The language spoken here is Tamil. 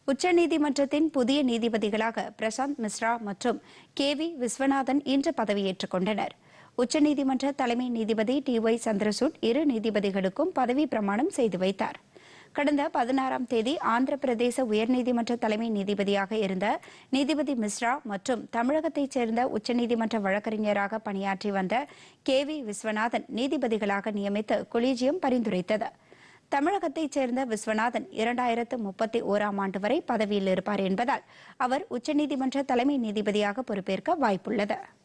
உச்சநீதிமன்றத்தின் புதிய நீதிபதிகளாக பிரசாந்த் மிஸ்ரா மற்றும் கே வி விஸ்வநாதன் இன்று பதவியேற்றுக் கொண்டனர் உச்சநீதிமன்ற தலைமை நீதிபதி டி ஒய் சந்திரசூட் இரு நீதிபதிகளுக்கும் பதவி பிரமாணம் செய்து வைத்தார் கடந்த பதினாறாம் தேதி ஆந்திர பிரதேச உயர்நீதிமன்ற தலைமை நீதிபதியாக இருந்த நீதிபதி மிஸ்ரா மற்றும் தமிழகத்தைச் சேர்ந்த உச்சநீதிமன்ற வழக்கறிஞராக பணியாற்றி வந்த கே வி விஸ்வநாதன் நீதிபதிகளாக நியமித்து கொலீஜியம் பரிந்துரைத்தது தமிழகத்தைச் சேர்ந்த விஸ்வநாதன் இரண்டாயிரத்து முப்பத்தி ஓராம் ஆண்டு வரை பதவியில் இருப்பார் என்பதால் அவர் உச்சநீதிமன்ற தலைமை நீதிபதியாக பொறுப்பேற்க வாய்ப்புள்ளது